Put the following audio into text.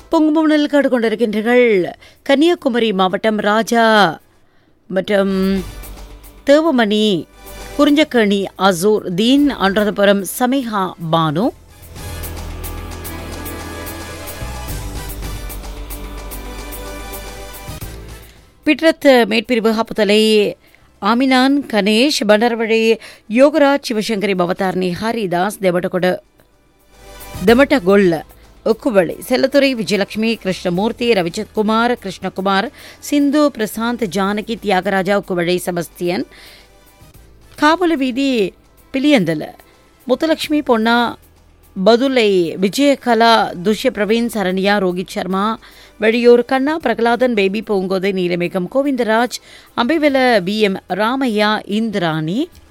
பொங்குமுனல் கேட்டு கொண்டிருக்கின்றீர்கள் கன்னியாகுமரி மாவட்டம் ராஜா மற்றும் தேவமணி குறிஞ்சக்கணி அசூர் தீன் அனுராதபுரம் சமிஹா பானு பிட்ரத் மேற்பிரிவு ஹப்புத்தலை ஆமினான் கணேஷ் பண்டரவழி யோகராஜ் சிவசங்கரி பவதார்னி ஹரிதாஸ் தெவட்டகொட தெமட்டகொல்ல உக்குவளி செல்லத்துறை விஜயலட்சுமி கிருஷ்ணமூர்த்தி ரவிச்சத்குமார் கிருஷ்ணகுமார் சிந்து பிரசாந்த் ஜானகி தியாகராஜா உக்குவழி செபஸ்தியன் காவல வீதி பிலியந்தல முத்துலட்சுமி பொன்னா பதுலை விஜயகலா துஷ்ய பிரவீன் சரண்யா ரோஹித் சர்மா வெளியூர் Kanna Prahaladhan baby Poongothai Neelamegam Govindaraj Ambewela P M Ramaiah Indrani